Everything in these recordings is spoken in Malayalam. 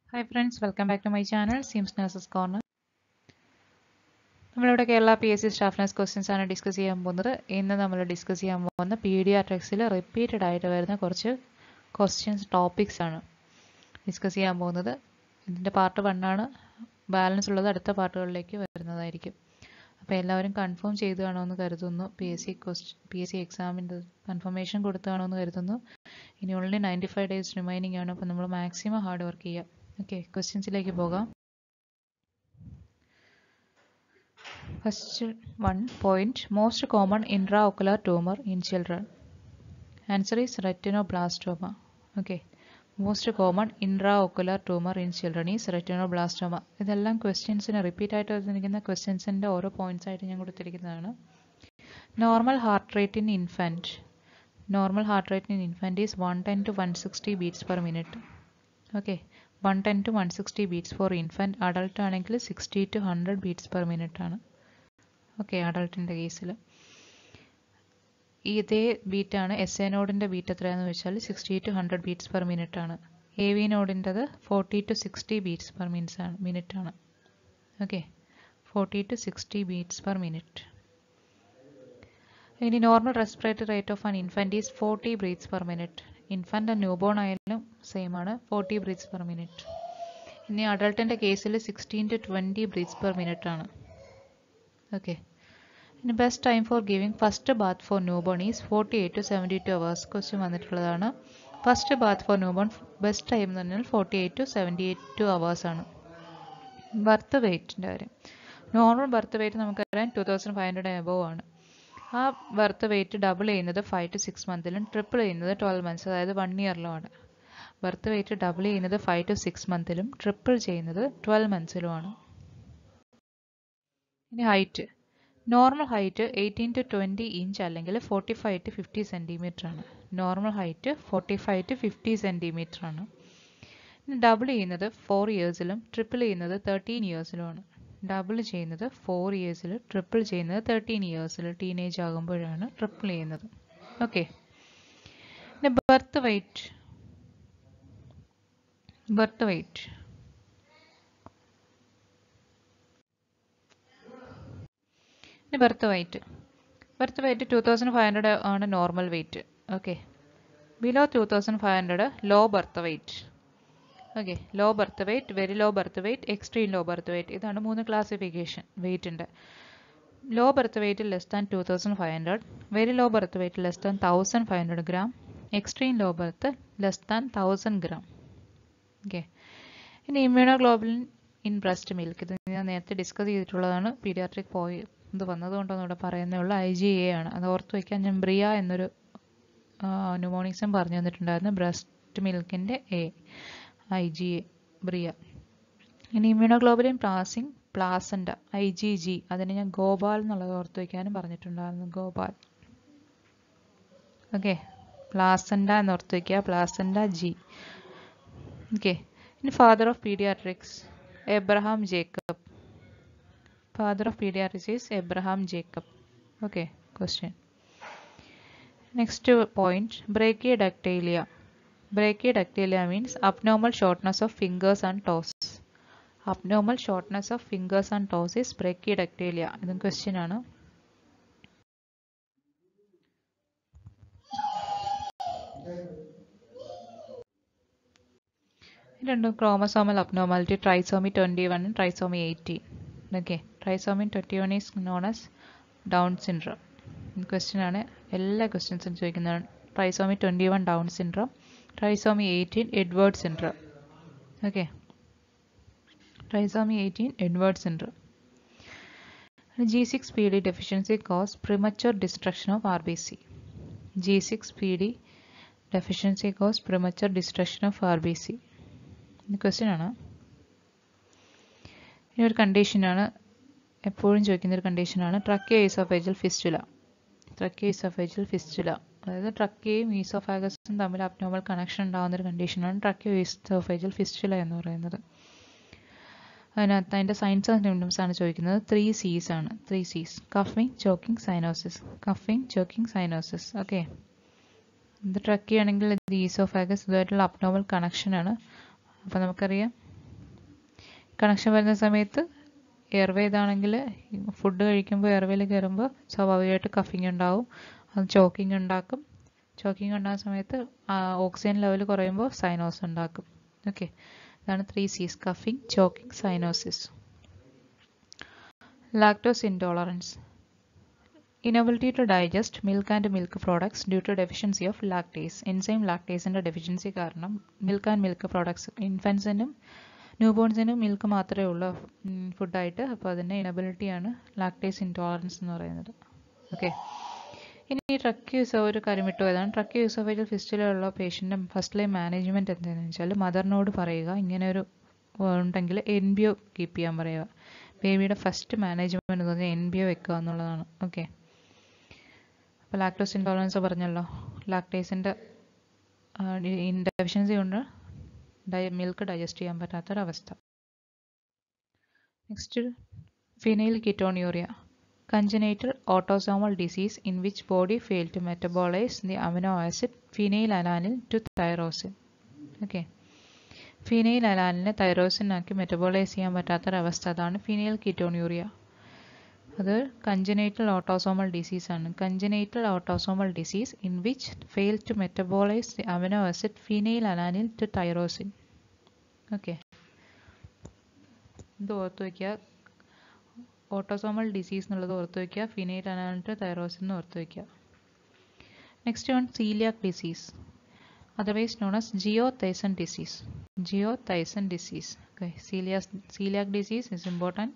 Hi friends welcome back to my channel Sims nurses corner നമ്മളിവിടെ Kerala P S C staff nurse questions ആണ് ഡിസ്കസ് ചെയ്യാൻ പോകുന്നത് ഇന്ന് നമ്മൾ ഡിസ്കസ് ചെയ്യാൻ പോകുന്ന പി ഡി ആർ ടെക്സിൽ റിപ്പീറ്റഡ് ആയിട്ട് വരുന്ന കുറച്ച് ക്വസ്റ്റ്യൻസ് ടോപ്പിക്സ് ആണ് ഡിസ്കസ് ചെയ്യാൻ പോകുന്നത് ഇതിൻ്റെ പാർട്ട് വണ്ണാണ് ബാലൻസ് ഉള്ളത് അടുത്ത പാർട്ടുകളിലേക്ക് വരുന്നതായിരിക്കും അപ്പോൾ എല്ലാവരും കൺഫേം ചെയ്ത് കാണുമെന്ന് കരുതുന്നു P S C quest P S C എക്സാമിൻ്റെ കൺഫർമേഷൻ കൊടുത്തു കാണുമെന്ന് കരുതുന്നു ഇനി only ninety five days remaining ആണ് അപ്പോൾ നമ്മൾ മാക്സിമം ഹാർഡ് വർക്ക് ചെയ്യുക ഓക്കെ ക്വസ്റ്റ്യൻസിലേക്ക് പോകാം first one point most common intraocular tumour in children answer is retinoblastoma okay most common intraocular tumour in children is retinoblastoma ഇതെല്ലാം ക്വസ്റ്റ്യൻസിന് റിപ്പീറ്റ് ആയിട്ട് വന്നിരിക്കുന്ന ക്വസ്റ്റ്യൻസിൻ്റെ ഓരോ പോയിന്റ്സ് ആയിട്ട് ഞാൻ കൊടുത്തിരിക്കുന്നതാണ് normal heart rate in infant normal heart rate in infant is one ten to one sixty beats per minute okay one ten to one sixty beats for infant adult ആണെങ്കിൽ sixty to hundred beats per minute ആണ് ഓക്കെ അഡൾട്ടിൻ്റെ കേസിൽ ഇതേ ബീറ്റാണ് എസ് എ നോഡിൻ്റെ ബീറ്റ് എത്രയാണെന്ന് വെച്ചാൽ sixty to hundred beats per minute ആണ് എ വി നോഡിൻ്റെത് forty to sixty beats per minutes ആണ് മിനിറ്റ് ആണ് okay forty to sixty beats per minute ഇനി normal respiratory rate of an infant is forty breaths per minute infant newborn ആയാലും സെയിം ആണ് ഫോർട്ടി ബ്രീത്ത്സ് പെർ മിനിറ്റ് ഇനി അഡൾട്ടിൻ്റെ കേസിൽ sixteen to twenty breaths per minute ആണ് ഓക്കെ ഇനി best time for giving first bath for newborn is forty eight to seventy two hours question വന്നിട്ടുള്ളതാണ് first bath for newborn best time എന്ന് പറഞ്ഞാൽ forty eight to seventy eight ടു അവേഴ്സ് ആണ് ബർത്ത് വെയ്റ്റിൻ്റെ കാര്യം നോർമൽ ബർത്ത് വെയ്റ്റ് നമുക്കറിയാം two thousand five hundred above ആണ് ആ ബർത്ത് വെയ്റ്റ് ഡബിൾ ചെയ്യുന്നത് ഫൈവ് ടു സിക്സ് മന്തിലും ട്രിപ്പിൾ ചെയ്യുന്നത് ട്വൽവ് മന്ത്സ് അതായത് വൺ ഇയറിലുമാണ് ബർത്ത് വെയ്റ്റ് ഡബിൾ ചെയ്യുന്നത് ഫൈവ് ടു സിക്സ് മന്തിലും ട്രിപ്പിൾ ചെയ്യുന്നത് ട്വൽവ് മന്ത്സിലുമാണ് ഇനി height normal height eighteen to twenty inch അല്ലെങ്കിൽ forty five to fifty centimetre ആണ് normal height forty five to fifty centimetre ആണ് ഇനി ഡബിൾ ചെയ്യുന്നത് ഫോർ ഇയേഴ്സിലും ട്രിപ്പിൾ ചെയ്യുന്നത് തേർട്ടീൻ ഇയേഴ്സിലുമാണ് ഡബിൾ ചെയ്യുന്നത് ഫോർ ഇയേഴ്സിൽ ട്രിപ്പിൾ ചെയ്യുന്നത് തേർട്ടീൻ ഇയേഴ്സിൽ ടീനേജ് ആകുമ്പോഴാണ് ട്രിപ്പിൾ ചെയ്യുന്നത് ഓക്കെ പിന്നെ ബർത്ത് വെയ്റ്റ് ബർത്ത് വെയ്റ്റ് ഇനി birth weight birth weight two thousand five hundred ആണ് normal weight okay below two thousand five hundred low birth weight okay low birth weight very low birth weight extreme low birth weight ഇതാണ് മൂന്ന് ക്ലാസിഫിക്കേഷൻ വെയ്റ്റിൻ്റെ low birth weight less than two thousand five hundred very low birth weight less than thousand five hundred gram extreme low birth less than thousand gram okay ഇനി ഇമ്മ്യൂണോഗ്ലോബുലിൻ ഇൻ ബ്രസ്റ്റ് മിൽക്ക് ഇത് ഞാൻ നേരത്തെ ഡിസ്കസ് ചെയ്തിട്ടുള്ളതാണ് പീഡിയാട്രിക് പോയി ഇത് വന്നതുകൊണ്ടൊന്നും ഇവിടെ പറയുന്നേ ഉള്ളൂ ഐ ജി എ ആണ് അത് ഓർത്ത് വയ്ക്കാൻ ഞാൻ ബ്രിയ എന്നൊരു ന്യൂമോണിക്സും പറഞ്ഞു തന്നിട്ടുണ്ടായിരുന്നു ബ്രസ്റ്റ് മിൽക്കിൻ്റെ എ ഐ ജി എ ബ്രിയ ഇനി ഇമ്മ്യൂണോഗ്ലോബുലിൻ പ്ലാസിംഗ് പ്ലാസൻഡ ഐ ജി ജി അതിന് ഞാൻ ഗോപാൽ എന്നുള്ളത് ഓർത്ത് വയ്ക്കാനും പറഞ്ഞിട്ടുണ്ടായിരുന്നു ഗോപാൽ ഓക്കെ പ്ലാസൻഡ എന്ന് ഓർത്ത് വയ്ക്കുക പ്ലാസൻഡ ജി ഓക്കെ ഇനി father of paediatrics Abraham Jacob father of pediatrics is Abraham Jacob. Okay, question. Next point, brachydactylia. Brachydactylia means abnormal shortness of fingers and toes. Abnormal shortness of fingers and toes is brachydactylia. ഇതും question ആണ് രണ്ടും ക്രോമസോമൽ അബ്നോമാലിറ്റി ട്രൈസോമി ട്വൻറ്റി വണ്ണും trisomy eighteen okay trisomy twenty one is known as Down syndrome question ആണ് എല്ലാ ക്വസ്റ്റ്യൻസും ചോദിക്കുന്നതാണ് trisomy twenty one Down syndrome trisomy eighteen Edward syndrome okay trisomy eighteen Edward syndrome G six P D deficiency cause premature destruction of R B C G six P D deficiency cause premature destruction of R B C question ആണ് ഇനി ഒരു കണ്ടീഷനാണ് എപ്പോഴും ചോദിക്കുന്ന ഒരു കണ്ടീഷനാണ് tracheo oesophageal fistula tracheo oesophageal fistula അതായത് ട്രക്കിയും ഈസോഫാഗസും തമ്മിൽ അബ്നോമൽ കണക്ഷൻ ഉണ്ടാകുന്ന ഒരു കണ്ടീഷനാണ് ട്രക്കിയോ ഈസോഫേജൽ ഫിസ്റ്റുല എന്ന് പറയുന്നത് അതിനകത്ത് അതിൻ്റെ സയൻസ് ആൻഡ് സിംറ്റംസ് ആണ് ചോദിക്കുന്നത് ത്രീ സീസ് ആണ് three C's കഫിങ് choking cyanosis കഫിങ് choking cyanosis okay ഇത് ട്രക്കി ആണെങ്കിൽ ഇത് ഈസോഫാഗസ് ഇതുമായിട്ടുള്ള അബ്നോമൽ കണക്ഷനാണ് അപ്പോൾ നമുക്കറിയാം കണക്ഷൻ വരുന്ന സമയത്ത് എയർവേ ഇതാണെങ്കിൽ ഫുഡ് കഴിക്കുമ്പോൾ എയർവേയിൽ കയറുമ്പോൾ സ്വാഭാവികമായിട്ട് കഫിങ് ഉണ്ടാവും അത് ചോക്കിങ് ഉണ്ടാക്കും ചോക്കിങ് ഉണ്ടാകുന്ന സമയത്ത് ഓക്സിജൻ ലെവൽ കുറയുമ്പോൾ സൈനോസ് ഉണ്ടാക്കും ഓക്കെ ഇതാണ് ത്രീ സീസ് കഫിങ് choking cyanosis lactose intolerance inability to digest milk and milk products due to deficiency of lactase enzyme ലാക്ടേസിൻ്റെ ഡെഫിഷ്യൻസി കാരണം മിൽക്ക് ആൻഡ് മിൽക്ക് പ്രോഡക്ട്സ് ഇൻഫൻസിനും ന്യൂ ബോൺസിനും മിൽക്ക് മാത്രമേ ഉള്ളൂ ഫുഡായിട്ട് അപ്പോൾ അതിൻ്റെ ഇനബിലിറ്റിയാണ് ലാക്ടേസ് ഇൻടോളറൻസ് എന്ന് പറയുന്നത് ഓക്കെ ഇനി ട്രക്ക് യൂസ് ഒരു കാര്യം വിട്ടുപോയതാണ് ട്രക്ക് യൂസോഫേജൽ ഫിസ്റ്റിലുള്ള പേഷ്യൻ്റെ ഫസ്റ്റ് ലൈൻ മാനേജ്മെൻറ്റ് എന്താണെന്ന് വെച്ചാൽ മദറിനോട് പറയുക ഇങ്ങനെ ഒരു ഉണ്ടെങ്കിൽ എൻ ബി ഒ കീപ്പ് ചെയ്യാൻ പറയുക ബേബിയുടെ ഫസ്റ്റ് മാനേജ്മെൻറ്റ് എന്ന് പറഞ്ഞാൽ എൻ ബി ഒ വെക്കുക എന്നുള്ളതാണ് ഓക്കെ അപ്പോൾ ലാക്ടോസ് ഇൻടോളറൻസ് പറഞ്ഞല്ലോ ലാക്ടേസിൻ്റെ ഡെഫിഷ്യൻസി കൊണ്ട് ഡയ മിൽക്ക് ഡൈജസ്റ്റ് ചെയ്യാൻ പറ്റാത്തൊരവസ്ഥ next phenylketonuria congenital autosomal disease in which body failed to metabolize the amino acid phenylalanine to tyrosine. ഓക്കെ ഫിനൈൽ അലാനിനെ തൈറോസിനാക്കി മെറ്റബോളൈസ് ചെയ്യാൻ പറ്റാത്തൊരവസ്ഥ അതാണ് ഫിനൈൽ കിറ്റോണ്യൂറിയ അത് കഞ്ചനേറ്റൽ ഓട്ടോസോമൽ ഡിസീസ് ആണ് congenital autosomal disease in which fail to metabolise the amino acid phenylalanine to tyrosine okay ഇത് ഓർത്ത് വയ്ക്കുക ഓട്ടോസോമൽ ഡിസീസ് എന്നുള്ളത് ഓർത്ത് വയ്ക്കുക ഫിനൈൽ അനാനിട്ട് തൈറോസിൻ എന്ന് ഓർത്ത് വയ്ക്കുക next one coeliac disease otherwise known as geothyson disease. Geothyson disease. Okay, celiac, celiac disease is important.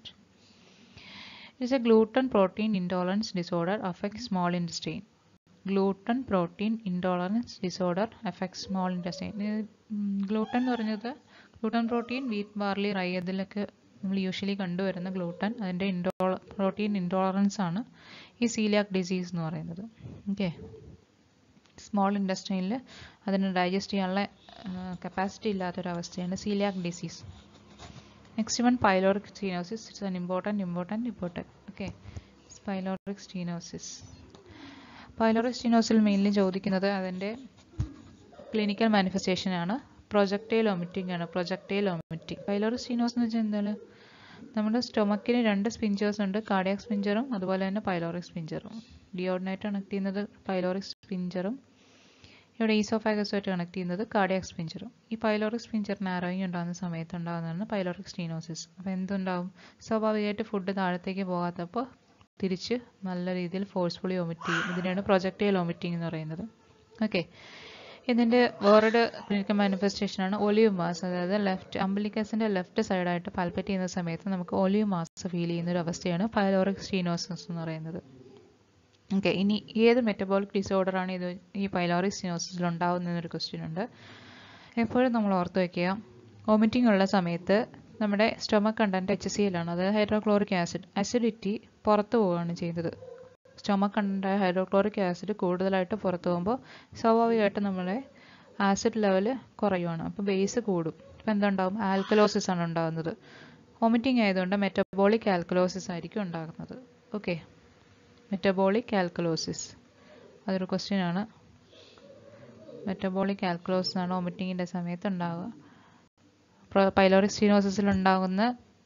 It is a gluten protein intolerance disorder affects small intestine. Gluten protein intolerance disorder affects small intestine. Gluten എന്ന് പറഞ്ഞത് gluten protein wheat barley rye അതിലൊക്കെ നമ്മൾ യൂഷ്വലി കണ്ടുവരുന്ന ഗ്ലൂട്ടൻ അതിൻ്റെ ഇൻടോള പ്രോട്ടീൻ ഇൻടോളറൻസ് ആണ് ഈ സീലിയാക് ഡിസീസ് എന്ന് പറയുന്നത് ഓക്കെ സ്മോൾ ഇൻഡസ്ട്രിയിൽ അതിന് ഡൈജസ്റ്റ് ചെയ്യാനുള്ള കപ്പാസിറ്റി ഇല്ലാത്തൊരവസ്ഥയാണ് coeliac disease next one pyloric stenosis it's an important important important okay pyloric stenosis pyloric സ്റ്റീനോസിൽ മെയിൻലി ചോദിക്കുന്നത് അതിൻ്റെ ക്ലിനിക്കൽ മാനിഫെസ്റ്റേഷൻ ആണ് പ്രൊജക്റ്റൈൽ ഒമിറ്റിംഗ് ആണ് പ്രൊജക്റ്റൈൽ ഒമിറ്റിംഗ് പൈലോറിക് സ്റ്റീനോസ് എന്ന് വെച്ചാൽ എന്താണ് നമ്മുടെ സ്റ്റൊമക്കിന് രണ്ട് സ്പിഞ്ചേഴ്സ് ഉണ്ട് കാർഡിയാക് സ്പിഞ്ചറും അതുപോലെ തന്നെ പൈലോറിക് സ്പിഞ്ചറും ഡിയോഡിനായിട്ട് കണക്ട് ചെയ്യുന്നത് പൈലോറിക് സ്പിഞ്ചറും ഇവിടെ ഈസോഫാഗസുമായിട്ട് കണക്ട് ചെയ്യുന്നത് കാർഡിയാക് സ്പിഞ്ചറും ഈ പൈലോറിക് സ്പിഞ്ചർ നാരോയിങ് ഉണ്ടാകുന്ന സമയത്ത് ഉണ്ടാകുന്നതാണ് പൈലോറിക് സ്റ്റീനോസിസ് അപ്പോൾ എന്തുണ്ടാവും സ്വാഭാവികമായിട്ട് ഫുഡ് താഴത്തേക്ക് പോകാത്തപ്പോൾ തിരിച്ച് നല്ല രീതിയിൽ ഫോഴ്സ്ഫുള്ളി വൊമിറ്റ് ചെയ്യും ഇതിനാണ് പ്രൊജക്റ്റൈൽ വൊമിറ്റിംഗ് എന്ന് പറയുന്നത് ഓക്കെ ഇതിൻ്റെ വേറൊരു ക്ലിനിക്കൽ മാനിഫെസ്റ്റേഷനാണ് ഒലിവ് മാസ് അതായത് ലെഫ്റ്റ് അംബലിക്കസിൻ്റെ ലെഫ്റ്റ് സൈഡായിട്ട് പാൽപ്പറ്റ് ചെയ്യുന്ന സമയത്ത് നമുക്ക് ഒലിവ് മാസ് ഫീൽ ചെയ്യുന്ന ഒരു അവസ്ഥയാണ് പൈലോറിക് സ്റ്റീനോസിസ് എന്ന് പറയുന്നത് ഓക്കെ ഇനി ഏത് മെറ്റബോളിക് ഡിസോർഡർ ആണ് ഇത് ഈ പൈലോറിക് സ്റ്റീനോസിസിൽ ഉണ്ടാകുന്നതെന്നൊരു ക്വസ്റ്റ്യൻ ഉണ്ട് എപ്പോഴും നമ്മൾ ഓർത്ത് വയ്ക്കുക വോമിറ്റിംഗ് ഉള്ള സമയത്ത് നമ്മുടെ സ്റ്റൊമക് കണ്ടന്റ് എച്ച് സി എല്ലാണ് അതായത് ഹൈഡ്രോക്ലോറിക് ആസിഡ് അസിഡിറ്റി പുറത്തു പോവുകയാണ് ചെയ്യുന്നത് സ്റ്റൊമക് കണ്ട ഹൈഡ്രോക്ലോറിക് ആസിഡ് കൂടുതലായിട്ട് പുറത്തു പോകുമ്പോൾ സ്വാഭാവികമായിട്ടും നമ്മുടെ ആസിഡ് ലെവൽ കുറയുവാണ് അപ്പോൾ ബേസ് കൂടും അപ്പോൾ എന്തുണ്ടാവും ആൽക്കലോസിസ് ആണ് ഉണ്ടാകുന്നത് വോമിറ്റിംഗ് ആയതുകൊണ്ട് മെറ്റബോളിക് ആൽക്കലോസിസ് ആയിരിക്കും ഉണ്ടാകുന്നത് ഓക്കെ മെറ്റബോളിക് ആൽക്കലോസിസ് അതൊരു ക്വസ്റ്റ്യൻ ആണ് മെറ്റബോളിക് ആൽക്കലോസിസ് ആണ് വോമിറ്റിങ്ങിൻ്റെ സമയത്ത് ഉണ്ടാവുക പൈലോറിക് സ്റ്റീനോസിസിൽ ഉണ്ടാകുന്ന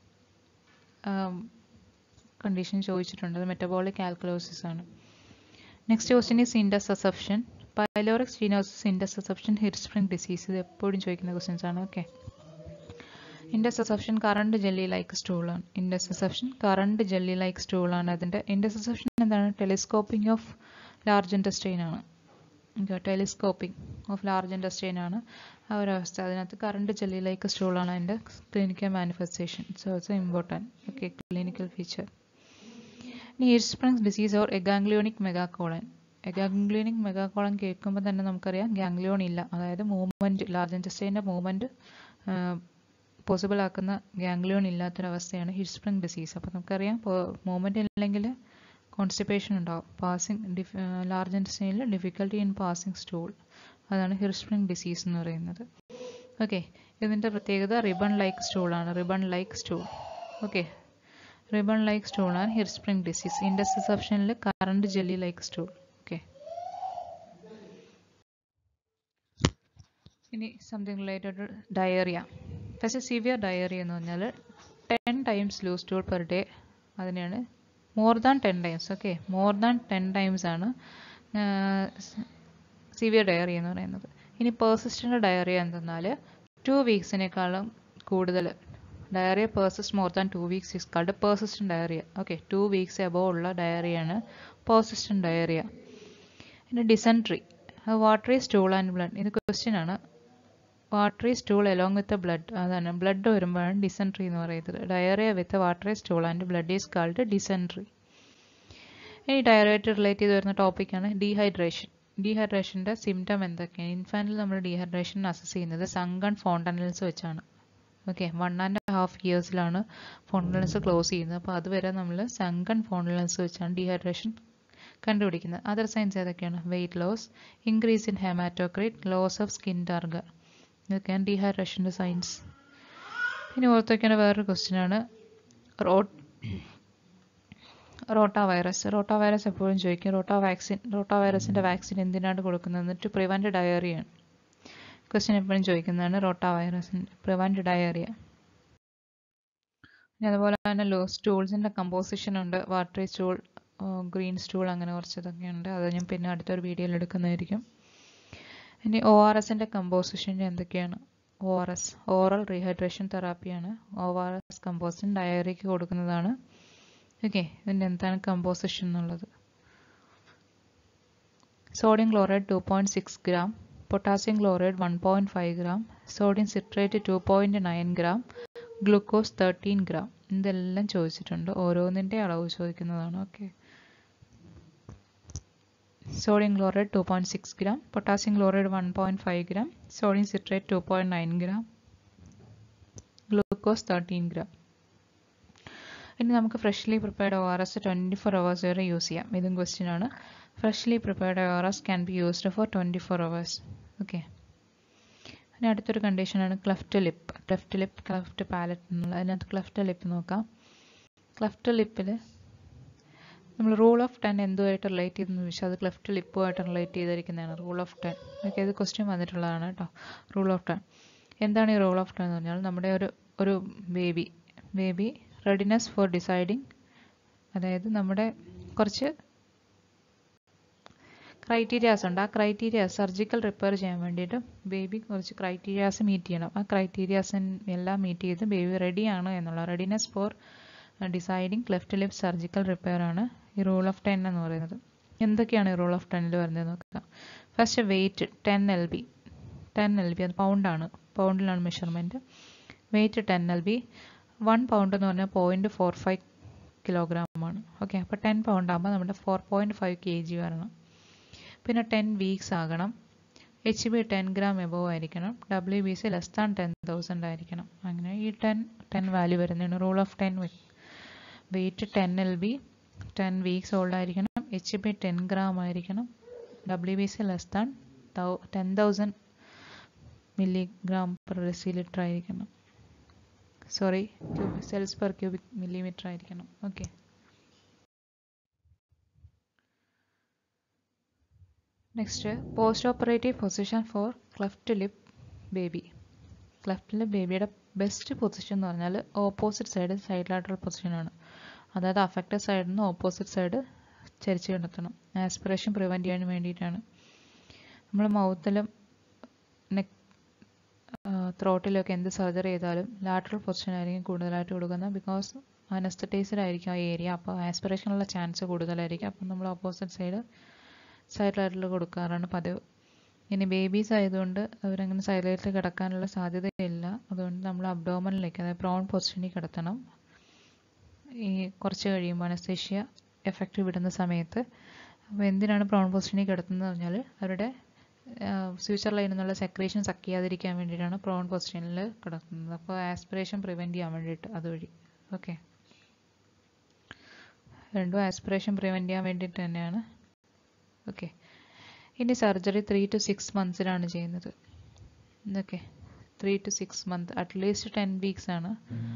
കണ്ടീഷൻ ചോദിച്ചിട്ടുണ്ട് അത് മെറ്റബോളിക് ആൽക്കലോസിസ് ആണ് next question is intussusception pyloric stenosis intussusception Hirschsprung disease ഇത് എപ്പോഴും ചോദിക്കുന്ന ക്വസ്റ്റ്യൻസ് ആണ് okay intussusception currant jelly like സ്റ്റൂളാണ് ഇൻഡസസെപ്ഷൻ കറണ്ട് ജെല്ലി ലൈക്ക് സ്റ്റൂളാണ് അതിൻ്റെ ഇൻഡസസെപ്ഷൻ എന്താണ് ടെലിസ്കോപ്പിംഗ് ഓഫ് ലാർജ് ഇൻഡസ്ട്രെയിൻ ആണ് ടെലിസ്കോപ്പിംഗ് ഓഫ് ലാർജ് ഇൻഡസ്ട്രെയിൻ ആണ് ആ ഒരു അവസ്ഥ അതിനകത്ത് കറണ്ട് ജെല്ലി ലൈക്ക് സ്റ്റൂളാണ് അതിൻ്റെ clinical manifestation so it's important okay clinical feature ഇനി ഇർസ്പ്രിങ്സ് ഡിസീസ് ഓർ എഗാംഗ്ലിയോണിക് മെഗാകോളൻ എഗാംഗ്ലിയോണിക് മെഗാകോളൻ കേൾക്കുമ്പോൾ തന്നെ നമുക്കറിയാം ഗാംഗ്ലിയോൺ ഇല്ല അതായത് മൂവ്മെൻറ്റ് ലാർജ് ഇൻഡസ്ട്രീൻ്റെ മൂവ്മെൻറ്റ് പോസിബിൾ ആക്കുന്ന ഗാംഗ്ലിയോൺ ഇല്ലാത്തൊരവസ്ഥയാണ് ഹിർസ്പ്രിങ് ഡിസീസ് അപ്പോൾ നമുക്കറിയാം മൂവ്മെൻറ്റ് ഇല്ലെങ്കിൽ കോൺസ്റ്റിപ്പേഷൻ ഉണ്ടാവും പാസിങ് ലാർജ് ഇൻഡസ്ട്രിയിൽ ഡിഫിക്കൽട്ടി ഇൻ പാസിങ് സ്റ്റൂൾ അതാണ് ഹിർസ്പ്രിങ് ഡിസീസ് എന്ന് പറയുന്നത് ഓക്കെ ഇതിൻ്റെ പ്രത്യേകത ribbon like stool ribbon like stool okay ribbon like സ്റ്റൂളാണ് ഹിർസ്പ്രിങ് ഡിസീസ് ഇൻഡസെപ്ഷനിൽ currant jelly like stool okay ഇനി സംതിങ് റിലേറ്റഡ് ഡയറിയ പക്ഷേ സിവിയർ ഡയറിയ എന്ന് പറഞ്ഞാൽ ten times loose stool per day അതിനെയാണ് more than ten times okay more than ten times ആണ് സിവിയർ ഡയറിയ എന്ന് പറയുന്നത് ഇനി പേഴ്സിസ്റ്റൻ്റ് ഡയറിയ എന്തെന്നാൽ ടു വീക്സിനേക്കാളും കൂടുതൽ diarrhoea persist more than two weeks is called persistent diarrhoea okay two weeks above ഉള്ള ഡയറിയാണ് പേഴ്സിസ്റ്റൻ്റ് ഡയറിയ പിന്നെ dysentery watery stool and blood ഇത് ക്വസ്റ്റ്യൻ ആണ് watery stool along with blood അതാണ് ബ്ലഡ് വരുമ്പോഴാണ് ഡിസെൻട്രി എന്ന് പറയുന്നത് diarrhoea with watery stool and blood is called dysentery ഇനി ഡയറിയായിട്ട് റിലേറ്റ് ചെയ്ത് വരുന്ന ടോപ്പിക്കാണ് ഡീഹൈഡ്രേഷൻ ഡീഹൈഡ്രേഷൻ്റെ സിംറ്റം എന്തൊക്കെയാണ് ഇൻഫാൻറ്റിൽ നമ്മൾ ഡീഹൈഡ്രേഷൻ അസസ് ചെയ്യുന്നത് സങ്കൺ ഫോണ്ടനൽസ് വെച്ചാണ് ഓക്കെ വൺ ആൻഡ് ഹാഫ് ഇയേഴ്സിലാണ് ഫോണ്ടനൽസ് ക്ലോസ് ചെയ്യുന്നത് അപ്പോൾ അതുവരെ നമ്മൾ സങ്കൺ ഫോണ്ടനൽസ് വെച്ചാണ് ഡീഹൈഡ്രേഷൻ കണ്ടുപിടിക്കുന്നത് അതർ സൈൻസ് ഏതൊക്കെയാണ് weight loss increase in haematocrit loss of skin turgor ഇതൊക്കെയാണ് ഡീഹൈഡ്രേഷൻ്റെ സൈൻസ് ഇനി ഓർത്തൊക്കെയാണ് വേറൊരു ക്വസ്റ്റ്യൻ ആണ് റോട്ട് റോട്ട വൈറസ് റോട്ട വൈറസ് എപ്പോഴും ചോദിക്കും റോട്ട വാക്സിൻ റോട്ട വൈറസിൻ്റെ വാക്സിൻ എന്തിനാണ് കൊടുക്കുന്നത് ടു പ്രിവെൻറ്റ് ഡയറിയാണ് ക്വസ്റ്റ്യൻ എപ്പോഴും ചോദിക്കുന്നതാണ് റോട്ട വൈറസിൻ്റെ പ്രിവെൻറ്റ് ഡയറിയ പിന്നെ അതുപോലെ തന്നെ ലോ സ്റ്റൂൾസിൻ്റെ കമ്പോസിഷൻ ഉണ്ട് വാട്ടറി സ്റ്റൂൾ ഗ്രീൻ സ്റ്റൂൾ അങ്ങനെ കുറച്ചതൊക്കെ ഉണ്ട് അത് ഞാൻ പിന്നെ അടുത്തൊരു വീഡിയോയിൽ എടുക്കുന്നതായിരിക്കും ഇനി ഒ ആർ എസിൻ്റെ കമ്പോസിഷൻ എന്തൊക്കെയാണ് O R S oral rehydration തെറാപ്പിയാണ് ഒ ആർ എസ് കമ്പോസിഷൻ ഡയറിക്ക് കൊടുക്കുന്നതാണ് ഓക്കെ ഇതിൻ്റെ എന്താണ് കമ്പോസിഷൻ എന്നുള്ളത് sodium chloride two point six gram potassium chloride one point five gram sodium citrate two point nine gram glucose thirteen gram ഇതെല്ലാം ചോദിച്ചിട്ടുണ്ട് ഓരോന്നിൻ്റെ അളവ് ചോദിക്കുന്നതാണ് okay sodium chloride 2.6 gram, potassium chloride 1.5 gram, sodium citrate 2.9 gram, glucose 13 gram. ഇനി നമുക്ക് freshly prepared O R S twenty four hours വരെ യൂസ് ചെയ്യാം ഇതും ക്വസ്റ്റ്യൻ ആണ് freshly prepared O R S can be used for twenty four hours okay ഇനി അടുത്തൊരു കണ്ടീഷനാണ് cleft lip cleft lip cleft palate എന്നുള്ളത് അതിനകത്ത് ക്ലഫ്റ്റ് ലിപ്പ് നോക്കാം ക്ലഫ്റ്റ് ലിപ്പിൽ നമ്മൾ റൂൾ ഓഫ് ടെൻ എന്തുമായിട്ട് റിലേറ്റ് ചെയ്തെന്ന് ചോദിച്ചാൽ അത് ക്ലെഫ്റ്റ് ലിപ്പുമായിട്ട് റിലേറ്റ് ചെയ്തിരിക്കുന്നതാണ് റൂൾ ഓഫ് ടെൻ ഓക്കെ ഇത് ക്വസ്റ്റ്യൻ വന്നിട്ടുള്ളതാണ് കേട്ടോ റൂൾ ഓഫ് ടെൻ എന്താണ് ഈ റൂൾ ഓഫ് ടെൻ എന്ന് പറഞ്ഞാൽ നമ്മുടെ ഒരു ഒരു baby baby readiness for deciding അതായത് നമ്മുടെ കുറച്ച് ക്രൈറ്റീരിയാസ് ഉണ്ട് ആ ക്രൈറ്റീരിയാസ് സർജിക്കൽ റിപ്പയർ ചെയ്യാൻ വേണ്ടിയിട്ട് ബേബി കുറച്ച് ക്രൈറ്റീരിയാസ് മീറ്റ് ചെയ്യണം ആ ക്രൈറ്റീരിയാസ് എല്ലാം മീറ്റ് ചെയ്ത് ബേബി റെഡിയാണ് എന്നുള്ള readiness for deciding cleft lip surgical repair ആണ് ഈ റൂൾ ഓഫ് ടെൻ എന്ന് പറയുന്നത് എന്തൊക്കെയാണ് ഈ റൂൾ ഓഫ് ടെന്നിൽ വരുന്നത് നോക്കുക first weight ten L B ten L B അത് പൗണ്ടാണ് പൗണ്ടിലാണ് measurement weight ten L B one pound എന്ന് പറഞ്ഞാൽ പോയിൻറ്റ് ഫോർ ഫൈവ് കിലോഗ്രാം ആണ് ഓക്കെ അപ്പോൾ ടെൻ പൗണ്ട് ആകുമ്പോൾ നമ്മുടെ four point five K G വരണം പിന്നെ ടെൻ വീക്സ് ആകണം H B ten gram above ആയിരിക്കണം W B C less than ten thousand ആയിരിക്കണം അങ്ങനെ ഈ ടെൻ ടെൻ വാല്യൂ വരുന്നതാണ് rule of ten weight ten L B ten weeks old ആയിരിക്കണം എച്ച് ബി ടെൻ ഗ്രാം ആയിരിക്കണം W B C less than ten thousand milligram per decilitre ആയിരിക്കണം sorry cubic cells per cubic millimetre ആയിരിക്കണം okay next post operative position for cleft lip baby cleft lip ബേബിയുടെ ബെസ്റ്റ് പൊസിഷൻ എന്ന് പറഞ്ഞാൽ ഓപ്പോസിറ്റ് സൈഡ് സൈഡ് ലാറ്ററൽ പൊസിഷനാണ് അതായത് അഫക്റ്റഡ് സൈഡിൽ നിന്ന് ഓപ്പോസിറ്റ് സൈഡ് ചരിച്ച് കിടത്തണം ആസ്പിറേഷൻ പ്രിവെൻറ്റ് ചെയ്യാൻ വേണ്ടിയിട്ടാണ് നമ്മൾ മൗത്തിലും നെക്ക് ത്രോട്ടിലൊക്കെ എന്ത് സർജറി ചെയ്താലും ലാറ്ററൽ പൊസിഷൻ ആയിരിക്കും കൂടുതലായിട്ട് കൊടുക്കുന്നത് ബിക്കോസ് അനസ്തറ്റൈസ്ഡ് ആയിരിക്കും ആ ഏരിയ അപ്പോൾ ആസ്പിറേഷനുള്ള ചാൻസ് കൂടുതലായിരിക്കും അപ്പം നമ്മൾ ഓപ്പോസിറ്റ് സൈഡ് സൈഡ് ലാറ്ററിൽ കൊടുക്കാറാണ് പതിവ് ഇനി ബേബീസ് ആയതുകൊണ്ട് അവരങ്ങനെ സൈഡിലേക്ക് കിടക്കാനുള്ള സാധ്യതയില്ല അതുകൊണ്ട് നമ്മൾ അബ്ഡോമനിലേക്ക് അതായത് പ്രോൺ പൊസിഷനിൽ കിടത്തണം ഈ കുറച്ച് കഴിയുമ്പോൾ അനസ്തേഷ്യ എഫക്റ്റ് വിടുന്ന സമയത്ത് അപ്പോൾ എന്തിനാണ് പ്രോൺ പൊസിഷനിൽ കിടത്തുന്നത് പറഞ്ഞാൽ അവരുടെ ഫ്യൂച്ചർ ലൈനിൽ നിന്നുള്ള സെക്രീഷൻ സക്ക് ചെയ്യാതിരിക്കാൻ വേണ്ടിയിട്ടാണ് പ്രോൺ പൊസിഷനിൽ കിടക്കുന്നത് അപ്പോൾ ആസ്പിറേഷൻ പ്രിവെൻറ്റ് ചെയ്യാൻ വേണ്ടിയിട്ട് അതുവഴി ഓക്കെ രണ്ടും ആസ്പിറേഷൻ പ്രിവെൻറ്റ് ചെയ്യാൻ വേണ്ടിയിട്ട് തന്നെയാണ് ഓക്കെ ഇനി സർജറി ത്രീ ടു സിക്സ് മന്ത്സിലാണ് ചെയ്യുന്നത് okay three to six month at least ten weeks ആണ്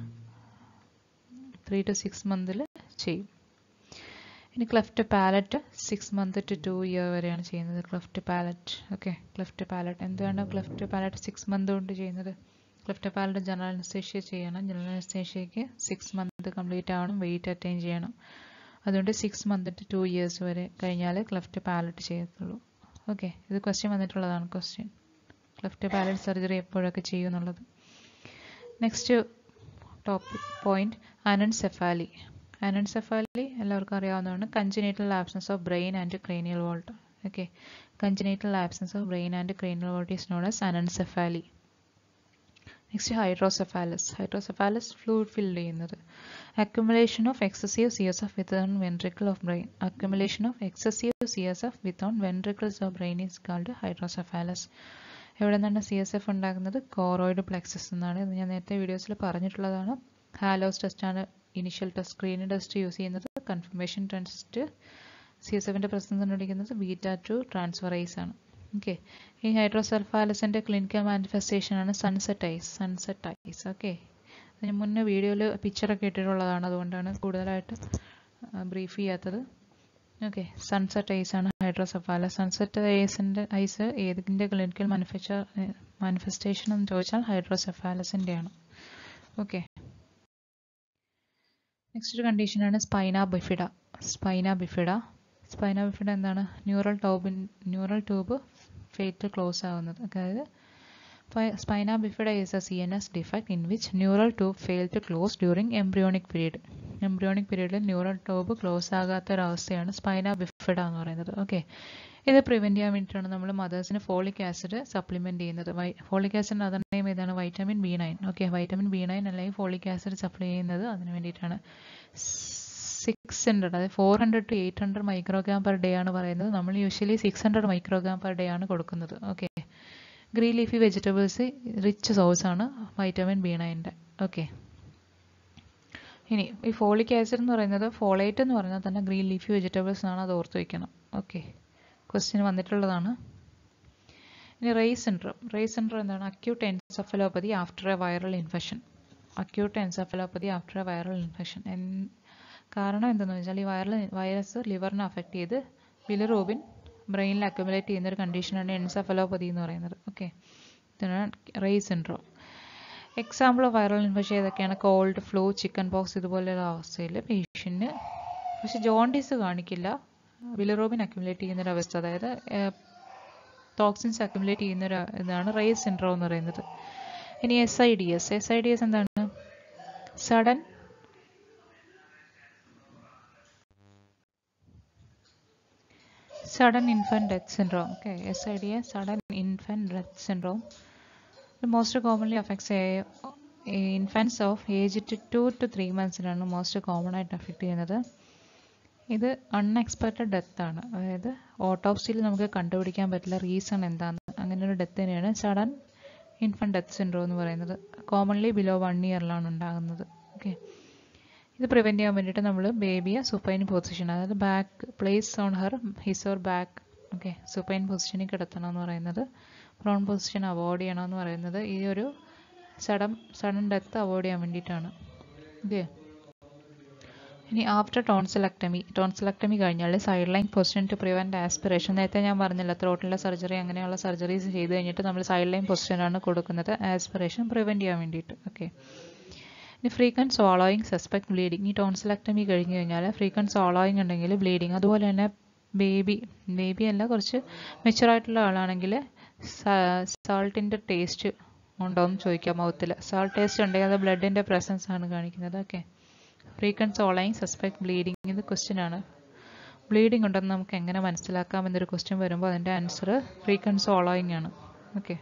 ത്രീ ടു സിക്സ് മന്തിൽ ചെയ്യും ഇനി cleft palate six month to to year വരെയാണ് ചെയ്യുന്നത് cleft palate okay cleft palate എന്തുകൊണ്ടാണ് ക്ലെഫ്റ്റ് പാലറ്റ് സിക്സ് മന്ത് കൊണ്ട് ചെയ്യുന്നത് ക്ലിഫ്റ്റ് പാലറ്റ് ജനറൽ അനസ്തേഷ്യ ചെയ്യണം ജനറൽ അനസ്തേഷ്യക്ക് സിക്സ് മന്ത് കംപ്ലീറ്റ് ആവണം വെയിറ്റ് അറ്റൈൻ ചെയ്യണം അതുകൊണ്ട് six month to to years വരെ കഴിഞ്ഞാൽ ക്ലെഫ്റ്റ് പാലറ്റ് ചെയ്യത്തുള്ളൂ ഓക്കെ ഇത് ക്വസ്റ്റ്യൻ വന്നിട്ടുള്ളതാണ് ക്വസ്റ്റ്യൻ ക്ലെഫ്റ്റ് പാലറ്റ് സർജറി എപ്പോഴൊക്കെ ചെയ്യും എന്നുള്ളത് next topic point anencephaly anencephaly എല്ലാവർക്കും അറിയാവുന്നതാണ് congenital absence of brain and cranial vault okay congenital absence of brain and cranial vault is known as anencephaly. Next hydrocephalus hydrocephalus fluid fill ചെയ്യുന്നത് accumulation of excessive C S F with on ventricle of brain accumulation of excessive C S F with on ventricles of brain is called hydrocephalus എവിടെ നിന്നാണ് സി എസ് എഫ് ഉണ്ടാകുന്നത് കോറോയിഡ് പ്ലെക്സസ് എന്നാണ് ഇത് ഞാൻ നേരത്തെ വീഡിയോസിൽ പറഞ്ഞിട്ടുള്ളതാണ് ഹാലോസ് ടെസ്റ്റാണ് initial test screening test use ചെയ്യുന്നത് കൺഫർമേഷൻ ടെസ്റ്റ് സി എസ് എഫിൻ്റെ പ്രസൻസ് കണ്ടുപിടിക്കുന്നത് ബീറ്റ ടു ട്രാൻസ്ഫറൈസ് ആണ് ഓക്കെ ഈ ഹൈഡ്രോസെൽഫാലസിൻ്റെ ക്ലിനിക്കൽ മാനിഫെസ്റ്റേഷൻ ആണ് sunset eyes sunset eyes okay അതിന് മുന്നേ വീഡിയോയിൽ പിക്ചറൊക്കെ ഇട്ടിട്ടുള്ളതാണ് അതുകൊണ്ടാണ് കൂടുതലായിട്ട് ബ്രീഫ് ചെയ്യാത്തത് ഓക്കെ സൺസെറ്റ് ഐസ് ആണ് ഹൈഡ്രോസെഫാലസ് സൺസെറ്റ് ഐസിൻ്റെ ഐസ് ഏതിൻ്റെ ക്ലിനിക്കൽ മാനിഫെക്ചർ മാനിഫെസ്റ്റേഷൻ എന്ന് ചോദിച്ചാൽ ഹൈഡ്രോസെഫാലസിൻ്റെ ആണ് ഓക്കെ നെക്സ്റ്റ് ഒരു കണ്ടീഷനാണ് spina bifida spina bifida spina bifida എന്താണ് ന്യൂറൽ ട്യൂബിൻ ന്യൂറൽ ട്യൂബ് ഫേറ്റ് ക്ലോസ് ആവുന്നത് അതായത് spina bifida is a C N S defect in which neural tube fail to close during embryonic period embryonic പീരീഡിൽ ന്യൂറൽ ട്യൂബ് ക്ലോസ് ആകാത്ത ഒരവസ്ഥയാണ് സ്പൈന ബിഫിഡ എന്ന് പറയുന്നത് ഓക്കെ ഇത് പ്രിവെൻറ്റ് ചെയ്യാൻ വേണ്ടിയിട്ടാണ് നമ്മൾ മദേഴ്സിന് ഫോളിക് ആസിഡ് സപ്ലിമെൻറ്റ് ചെയ്യുന്നത് ഫോളിക് ആസിഡിന് അതർ നെയിം ഏതാണ് vitamin B nine okay vitamin B nine അല്ലെങ്കിൽ ഫോളിക് ആസിഡ് സപ്ലൈ ചെയ്യുന്നത് അതിന് വേണ്ടിയിട്ടാണ് സിക്സ് ഹൺഡ്രഡ് അതായത് four hundred to eight hundred microgram per day ആണ് പറയുന്നത് നമ്മൾ usually six hundred microgram per day ആണ് കൊടുക്കുന്നത് okay green leafy vegetables rich source ആണ് വൈറ്റമിൻ ബി നയൻ്റെ ഓക്കെ ഇനി ഈ ഫോളിക് ആസിഡ് എന്ന് പറയുന്നത് ഫോളേറ്റ് എന്ന് പറഞ്ഞാൽ തന്നെ ഗ്രീൻ ലീഫി വെജിറ്റബിൾസ് ആണ് അത് ഓർത്ത് വയ്ക്കണം ഓക്കെ ക്വസ്റ്റ്യൻ വന്നിട്ടുള്ളതാണ് ഇനി റേസ് സിൻഡ്രോം റേസ് സിൻഡ്രോം എന്താണ് acute encephalopathy after a viral infection acute encephalopathy after a viral infection കാരണം എന്തെന്ന് വെച്ചാൽ ഈ വൈറൽ വൈറസ് ലിവറിനെ അഫക്റ്റ് ചെയ്ത് ബിലിറൂബിൻ ബ്രെയിനിൽ അക്യുമുലേറ്റ് ചെയ്യുന്ന ഒരു കണ്ടീഷനാണ് എൻസഫലോപ്പതി എന്ന് പറയുന്നത് ഓക്കെ ഇതാണ് Reye's syndrome example of viral infection ഏതൊക്കെയാണ് കോൾഡ് ഫ്ലൂ ചിക്കൻ പോക്സ് ഇതുപോലെയുള്ള അവസ്ഥയിൽ പേഷ്യൻറ്റിന് പക്ഷെ ജോണ്ടിസ് കാണിക്കില്ല ബിലിറോബിൻ അക്യുമുലേറ്റ് ചെയ്യുന്ന ഒരു അവസ്ഥ അതായത് ടോക്സിൻസ് അക്യുമുലേറ്റ് ചെയ്യുന്ന ഒരു ഇതാണ് റേസ് സിൻഡ്രോം എന്ന് പറയുന്നത് ഇനി S I D S S I D S എന്താണ് sudden sudden infant death syndrome okay SIDS sudden infant death syndrome it most commonly affects a, a infants of age to 2 to 3 monthസിലാണ് മോസ്റ്റ് കോമൺ ആയിട്ട് അഫക്റ്റ് ചെയ്യുന്നത് ഇത് അൺഎക്സ്പെക്റ്റഡ് ഡെത്ത് ആണ് അതായത് ഓട്ടോപ്സിയിൽ നമുക്ക് കണ്ടുപിടിക്കാൻ പറ്റില്ല റീസൺ എന്താണെന്ന് അങ്ങനെ ഒരു ഡെത്ത് തന്നെയാണ് സഡൻ ഇൻഫന്റ് ഡെത്ത് സിൻഡ്രോം എന്ന് പറയുന്നത് കോമൺലി ബിലോ വൺ ഇയറിലാണ് ഉണ്ടാകുന്നത് ഓക്കെ ഇത് പ്രിവെൻറ്റ് ചെയ്യാൻ വേണ്ടിയിട്ട് നമ്മൾ ബേബിയെ സുപ്പൈൻ പൊസിഷൻ അതായത് back place on her his or back okay supine പൊസിഷനിൽ കിടത്തണം എന്ന് പറയുന്നത് പ്രോൺ പൊസിഷൻ അവോയ്ഡ് ചെയ്യണം എന്ന് പറയുന്നത് ഈ ഒരു സഡൻ സഡൻ ഡെത്ത് അവോയ്ഡ് ചെയ്യാൻ വേണ്ടിയിട്ടാണ് ഓക്കെ ഇനി ആഫ്റ്റർ ടോൺസിലക്ടമി ടോൺസിലക്ടമി കഴിഞ്ഞാൽ side line position to prevent aspiration നേരത്തെ ഞാൻ പറഞ്ഞില്ല ത്രോട്ടിലെ സർജറി അങ്ങനെയുള്ള സർജറീസ് ചെയ്ത് കഴിഞ്ഞിട്ട് നമ്മൾ സൈഡ് ലൈൻ പൊസിഷനാണ് കൊടുക്കുന്നത് ആസ്പിറേഷൻ പ്രിവെൻറ്റ് ചെയ്യാൻ വേണ്ടിയിട്ട് ഓക്കെ ഇനി ഫ്രീക്വൻറ്റ് സോളോയിങ് സസ്പെക്ട് ബ്ലീഡിങ് ഈ ടോൺസിലക്ടമി കഴിഞ്ഞ് കഴിഞ്ഞാൽ ഫ്രീക്വൻറ്റ് സോളോയിങ് ഉണ്ടെങ്കിൽ ബ്ലീഡിങ് അതുപോലെ തന്നെ ബേബി ബേബി അല്ല കുറച്ച് മെച്ചുറായിട്ടുള്ള ആളാണെങ്കിൽ സാൾട്ടിൻ്റെ ടേസ്റ്റ് ഉണ്ടോ എന്ന് ചോദിക്കാം മൗത്തിൽ സാൾട്ട് ടേസ്റ്റ് ഉണ്ടെങ്കിൽ അത് ബ്ലഡിൻ്റെ പ്രസൻസ് ആണ് കാണിക്കുന്നത് okay frequent swallowing suspect bleeding ഇത് ക്വസ്റ്റ്യൻ ആണ് ബ്ലീഡിങ് ഉണ്ടെന്ന് നമുക്ക് എങ്ങനെ മനസ്സിലാക്കാം എന്നൊരു ക്വസ്റ്റ്യൻ വരുമ്പോൾ അതിൻ്റെ ആൻസർ ഫ്രീക്വൻറ്റ് സോളോയിങ് ആണ് okay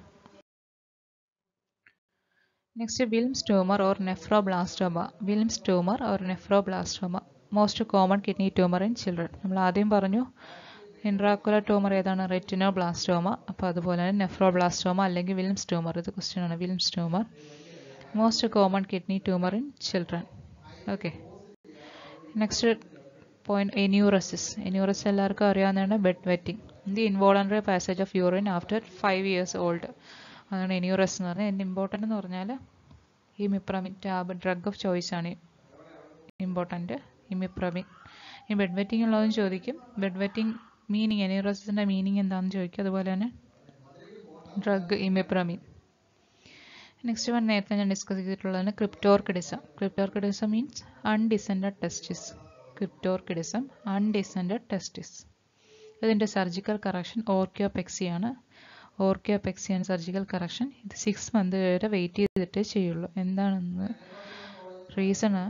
next Wilms tumour or nephroblastoma Wilms tumour or nephroblastoma most common kidney tumour in children നമ്മൾ ആദ്യം പറഞ്ഞു ഇൻട്രാക്കുലർ ട്യൂമർ ഏതാണ് റെറ്റിനോബ്ലാസ്റ്റോമ അപ്പോൾ അതുപോലെ തന്നെ നെഫ്രോബ്ലാസ്റ്റോമ അല്ലെങ്കിൽ വിൽംസ് ട്യൂമർ ഇത് ക്വസ്റ്റ്യൻ ആണ് Wilms tumour most common kidney tumour in children okay next point enuresis enuresis എല്ലാവർക്കും അറിയാവുന്നതാണ് bed wetting the involuntary passage of urine after five years old അതാണ് എന്യൂറസ് എന്ന് പറഞ്ഞാൽ എൻ്റെ ഇമ്പോർട്ടൻ്റ് എന്ന് പറഞ്ഞാൽ imipramine tab drug of choice ആണ് ഇമ്പോർട്ടൻ്റ് ഇമിപ്രമിൻ ഈ ബെഡ് വെറ്റിംഗ് ഉള്ളതും ചോദിക്കും ബെഡ് വെറ്റിംഗ് മീനിങ് എന്യൂറസിൻ്റെ മീനിങ് എന്താണെന്ന് ചോദിക്കും അതുപോലെ തന്നെ ഡ്രഗ് ഇമിപ്രമിൻ നെക്സ്റ്റ് വൺ നേരത്തെ ഞാൻ ഡിസ്കസ് ചെയ്തിട്ടുള്ളതാണ് ക്രിപ്റ്റോർക്കിഡിസം ക്രിപ്റ്റോർക്കിഡിസം മീൻസ് അൺഡിസെൻഡഡ് ടെസ്റ്റിസ് ക്രിപ്റ്റോർക്കിഡിസം അൺഡിസെൻഡഡ് ടെസ്റ്റിസ് ഇതിൻ്റെ സർജിക്കൽ കറക്ഷൻ ഓർക്കിയോപെക്സിയാണ് ഓർക്കിയോപെക്സിയാണ് സർജിക്കൽ കറക്ഷൻ ഇത് സിക്സ് മന്ത് വരെ വെയിറ്റ് ചെയ്തിട്ടേ ചെയ്യുള്ളൂ എന്താണെന്ന് റീസണ്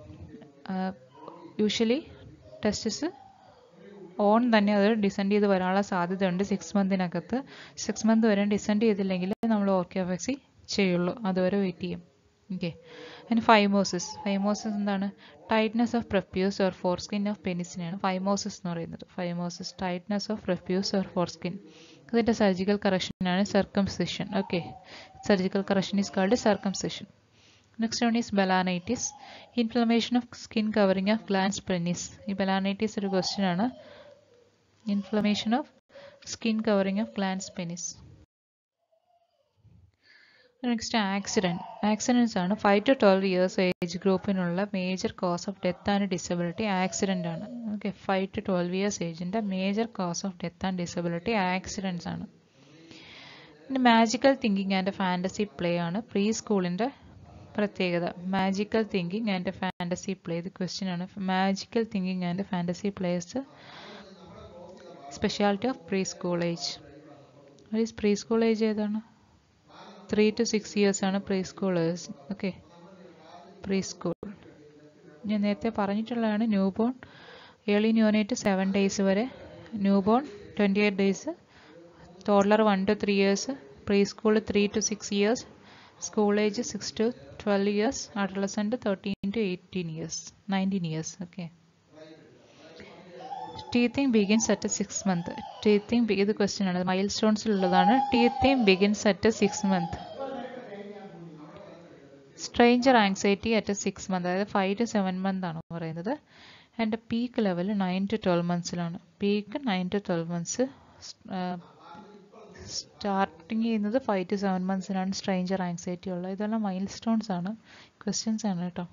യൂഷ്വലി ടെസ്റ്റിസ് ഓൺ തന്നെ അത് ഡിസെൻഡ് ചെയ്ത് വരാനുള്ള സാധ്യതയുണ്ട് സിക്സ് മന്തിനകത്ത് സിക്സ് മന്ത് വരെ ഡിസെൻഡ് ചെയ്തില്ലെങ്കിൽ നമ്മൾ ഓർക്കിയോപെക്സി ചെയ്യുള്ളൂ അതുവരെ വെയിറ്റ് ചെയ്യും ഓക്കെ അതിന് ഫൈമോസിസ് ഫൈമോസിസ് എന്താണ് tightness of prepuce or foreskin of പെനിസിനെയാണ് ഫൈമോസിസ് എന്ന് പറയുന്നത് phimosis tightness of prepuce or foreskin അതിൻ്റെ സർജിക്കൽ കറക്ഷനാണ് circumcision okay surgical correction is called circumcision next one is balanitis inflammation of skin covering of glans penis ഈ ബലാനൈറ്റിസ് ഒരു ക്വസ്റ്റ്യൻ ആണ് inflammation of skin covering of glans penis next accident accidents ആണ് five to twelve years age ഗ്രൂപ്പിനുള്ള major cause of death and disability accident ആണ് okay five to twelve years ഏജിൻ്റെ major cause of death and disability accidents ആണ് പിന്നെ magical thinking and fantasy play ആണ് പ്രീ സ്കൂളിൻ്റെ പ്രത്യേകത magical thinking and fantasy play ഇത് ക്വസ്റ്റ്യൻ ആണ് magical thinking and fantasy plays speciality of preschool age preschool age ഏതാണ് ത്രീ ടു സിക്സ് ഇയേഴ്സ് ആണ് preschoolers okay preschool ഞാൻ നേരത്തെ പറഞ്ഞിട്ടുള്ളതാണ് newborn early neonate seven days വരെ newborn twenty eight days toddler one to three years preschool three to six years school age six to twelve years adolescent thirteen to eighteen years nineteen years okay teething begins at six month teething ഇത് ക്വസ്റ്റ്യൻ ആണ് മൈൽ സ്റ്റോൺസിലുള്ളതാണ് teething begins at six month stranger anxiety at six month അതായത് ഫൈവ് ടു സെവൻ മന്ത് ആണ് പറയുന്നത് എൻ്റെ peak level nine to twelve മന്ത്സിലാണ് peak nine to twelve months starting ചെയ്യുന്നത് ഫൈവ് ടു സെവൻ മന്ത്സിലാണ് സ്ട്രേഞ്ചർ ആങ്സൈറ്റി ഉള്ളത് ഇതെല്ലാം മൈൽ സ്റ്റോൺസ് ആണ് ക്വസ്റ്റ്യൻസ് ആണ് കേട്ടോ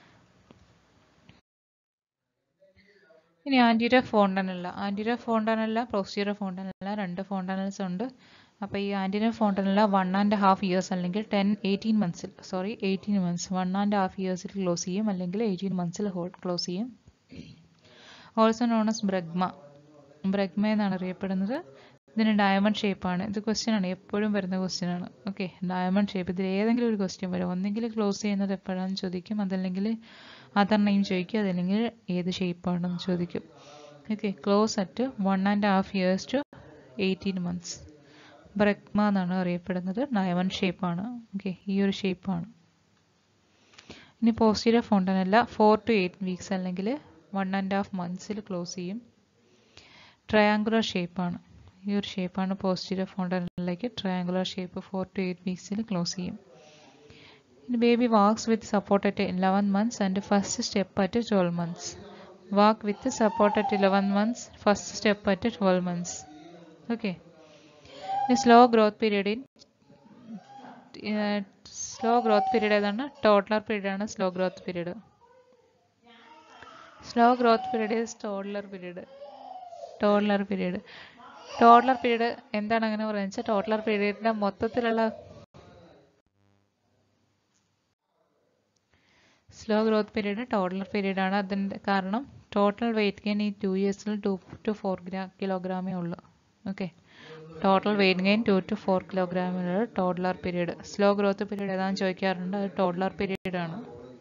ഇനി ആൻറ്റീരിയർ ഫോണ്ടനല്ല ആൻറ്റീരിയർ ഫോണ്ടനല്ല പ്രൊസീരിയർ ഫോണ്ടനല്ല രണ്ട് ഫോണ്ടനൽസ് ഉണ്ട് അപ്പോൾ ഈ ആൻറ്റീരിയർ ഫോണ്ടനല്ല വൺ ആൻഡ് ഹാഫ് ഇയേഴ്സ് അല്ലെങ്കിൽ ടെൻ എയ്റ്റീൻ മന്ത്സിൽ sorry eighteen months one and half ഇയേഴ്സിൽ ക്ലോസ് ചെയ്യും അല്ലെങ്കിൽ എയ്റ്റീൻ മന്ത്സിൽ ഹോൾ ക്ലോസ് ചെയ്യും also known as bregma bregma എന്നാണ് അറിയപ്പെടുന്നത് ഇതിന് ഡയമണ്ട് ഷേപ്പാണ് ഇത് ക്വസ്റ്റ്യൻ ആണ് എപ്പോഴും വരുന്ന ക്വസ്റ്റ്യൻ ആണ് ഓക്കെ ഡയമണ്ട് ഷേപ്പ് ഇതിൽ ഏതെങ്കിലും ഒരു ക്വസ്റ്റ്യൻ വരും ഒന്നെങ്കിൽ ക്ലോസ് ചെയ്യുന്നത് എപ്പോഴാണെന്ന് ചോദിക്കും അതല്ലെങ്കിൽ അതർ നെയിം ചോദിക്കും അതല്ലെങ്കിൽ ഏത് ഷേപ്പാണെന്ന് ചോദിക്കും okay close at one and half years to eighteen months bregma എന്നാണ് അറിയപ്പെടുന്നത് ഡയമണ്ട് ഷേപ്പാണ് ഓക്കെ ഈ ഒരു ഷേപ്പാണ് ഇനി പോസ്റ്റീരിയർ ഫോണ്ടനല്ല ഫോർ ടു എയ്റ്റ് വീക്സ് അല്ലെങ്കിൽ വൺ ആൻഡ് ഹാഫ് മന്ത്സിൽ ക്ലോസ് ചെയ്യും ട്രയാങ്കുലർ ഷേപ്പാണ് ഈ ഒരു ഷേപ്പാണ് പോസ്റ്റീരിയർ ഫോണ്ടനിലേക്ക് triangular shape four to eight വീക്സിൽ ക്ലോസ് ചെയ്യും ഇനി baby walks with support at eleven months and first step at twelve months walk with support at eleven months first step at twelve months okay ഇനി slow growth period in slow growth period ഏതാണ് ടോട്ടലർ പീരീഡ് ആണ് slow growth period slow growth period is toddler period toddler period toddler period എന്താണ് അങ്ങനെ പറയുന്നത് വെച്ചാൽ ടോഡലർ പീരീഡിൻ്റെ മൊത്തത്തിലുള്ള slow growth period toddler period ആണ് അതിൻ്റെ കാരണം ടോട്ടൽ വെയിറ്റ് ഗെയിൻ ഈ ടു ഇയേഴ്സിൽ ടു ടു ഫോർ ഗ്രാ കിലോഗ്രാമേ ഉള്ളൂ okay total weight gain two to four കിലോഗ്രാമിലുള്ള toddler period slow growth period ഏതാണെന്ന് ചോദിക്കാറുണ്ട് അത് ടോട്ടലർ പീരീഡ് ആണ്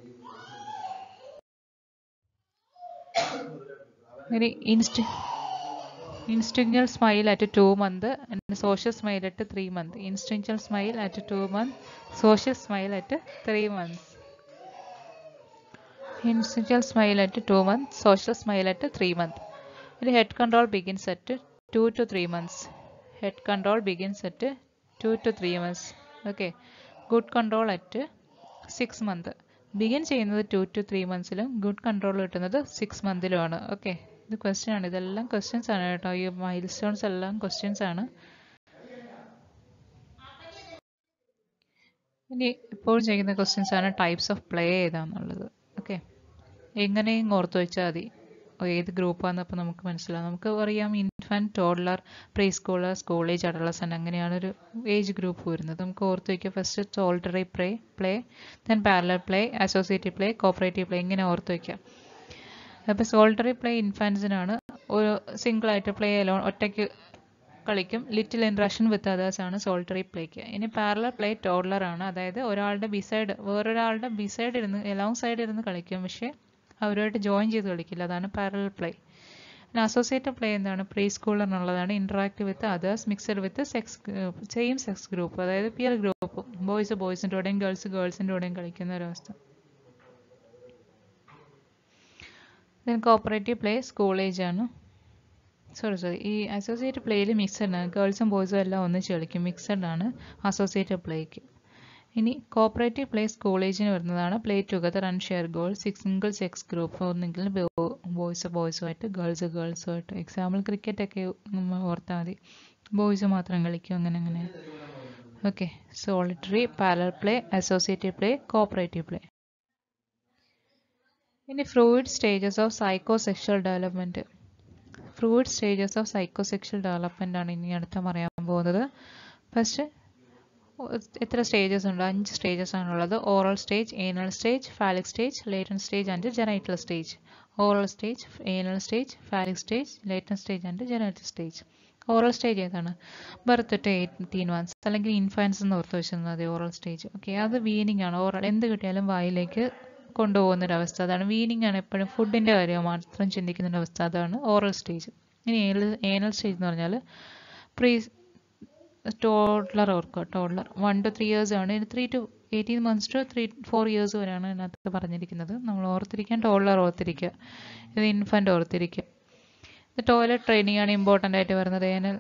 ഇനി ഇൻസ്റ്റ് instinctual smile at two month social smile at three month instinctual smile at two month social smile at three months Instinctual smile at 2 months, social smile at 3 months. The head control begins at 2 to 3 months. Head control begins at 2 to 3 months. Okay. Good control at 6 month. Begin ചെയ്യുന്നത് ടു ടു ത്രീ മന്ത്സിലും ഗുഡ് കൺട്രോൾ കിട്ടുന്നത് സിക്സ് മന്തിലുമാണ് ഓക്കെ ഇത് ക്വസ്റ്റ്യൻ ആണ് ഇതെല്ലാം ക്വസ്റ്റ്യൻസ് ആണ് കേട്ടോ ഈ മൈൽ സ്റ്റോൺസ് എല്ലാം ക്വസ്റ്റ്യൻസ് ആണ് ഇനി ഇപ്പോൾ ചെയ്യുന്ന ക്വസ്റ്റ്യൻസ് ആണ് ടൈപ്സ് ഓഫ് പ്ലേ ഏതാന്നുള്ളത് ഓക്കെ എങ്ങനെയും ഓർത്ത് വെച്ചാൽ മതി ഏത് ഗ്രൂപ്പാന്ന് അപ്പോൾ നമുക്ക് മനസ്സിലാവും നമുക്ക് അറിയാം infant toddler preschooler school age adolescent അങ്ങനെയാണ് ഒരു ഏജ് ഗ്രൂപ്പ് വരുന്നത് നമുക്ക് ഓർത്ത് വയ്ക്കുക first solitary play play then parallel play associative play cooperative play ഇങ്ങനെ ഓർത്ത് വയ്ക്കുക അപ്പോൾ സോൾട്ടറി പ്ലേ ഇൻഫാൻസിനാണ് ഒരു സിംഗിളായിട്ട് പ്ലേ അലോൺ ഒറ്റയ്ക്ക് കളിക്കും little interaction with others ആണ് സോൾട്ടറി പ്ലേക്ക് ഇനി പാരലർ പ്ലേ ടോഡ്ലർ ആണ് അതായത് ഒരാളുടെ ബിസൈഡ് വേറൊരാളുടെ ബിസൈഡ് ഇരുന്ന് എലോങ് സൈഡ് ഇരുന്ന് കളിക്കും പക്ഷേ അവരുമായിട്ട് ജോയിൻ ചെയ്ത് കളിക്കില്ല അതാണ് പാരലൽ പ്ലേ പിന്നെ അസോസിയേറ്റഡ് പ്ലേ എന്താണ് പ്രീ സ്കൂളർ എന്നുള്ളതാണ് interact with others mixed with sex same sex group അതായത് പിയർ ഗ്രൂപ്പ് ബോയ്സ് ബോയ്സിൻ്റെ കൂടെയും ഗേൾസ് ഗേൾസിൻ്റെ കൂടെയും കളിക്കുന്ന ഒരവസ്ഥ then cooperative play school age ആണ് സോറി സോറി ഈ അസോസിയേറ്റ് പ്ലേയിൽ മിക്സഡ് ആണ് ഗേൾസും ബോയ്സും എല്ലാം ഒന്നിച്ച് കളിക്കും മിക്സഡ് ആണ് അസോസിയേറ്റഡ് പ്ലേക്ക് ഇനി കോപ്പറേറ്റീവ് പ്ലേ സ്കൂൾ ഏജിന് വരുന്നതാണ് play together and share goal six single sex group ഒന്നെങ്കിൽ ബോയ്സ് ബോയ്സുമായിട്ട് ഗേൾസ് ഗേൾസുമായിട്ട് എക്സാമ്പിൾ ക്രിക്കറ്റ് ഒക്കെ ഓർത്താൽ മതി ബോയ്സ് മാത്രം കളിക്കും അങ്ങനെ അങ്ങനെ okay solitary parallel play associative play cooperative play ഇനി Freud stages of psychosexual development Freud stages of psychosexual development ആണ് ഇനി അടുത്ത പറയാൻ പോകുന്നത് ഫസ്റ്റ് എത്ര സ്റ്റേജസ് ഉണ്ട് അഞ്ച് സ്റ്റേജസ് ആണുള്ളത് oral stage anal stage phallic stage latent stage and genital stage oral stage anal stage phallic stage latent stage and genital stage oral stage ഏതാണ് ബർത്ത് ടു എയ്റ്റീൻ മന്ത്സ് അല്ലെങ്കിൽ ഇൻഫാൻസ് എന്ന് ഓർത്ത് വെച്ചിരുന്നത് മതി ഓറൽ സ്റ്റേജ് ഓക്കെ അത് വീനിങ് ആണ് ഓറൽ എന്ത് കിട്ടിയാലും വായിലേക്ക് കൊണ്ടുപോകുന്നൊരവസ്ഥ അതാണ് വീനിങ് ആണ് എപ്പോഴും ഫുഡിൻ്റെ കാര്യം മാത്രം ചിന്തിക്കുന്ന അവസ്ഥ അതാണ് ഓറൽ സ്റ്റേജ് ഇനി ഏനൽ സ്റ്റേജ് എന്ന് പറഞ്ഞാൽ പ്രീ ടോഡ്ലർ ഓർക്കുക toddler one to three years ആണ് three to eighteen months to three four years വരെയാണ് ഇതിനകത്ത് പറഞ്ഞിരിക്കുന്നത് നമ്മൾ ഓർത്തിരിക്കാൻ ടോഡ്ലർ ഓർത്തിരിക്കുക ഇത് ഇൻഫൻറ്റ് ഓർത്തിരിക്കുക ഇത് ടോയ്ലറ്റ് ട്രെയിനിങ് ആണ് ഇമ്പോർട്ടൻ്റ് ആയിട്ട് വരുന്നത് ഏനൽ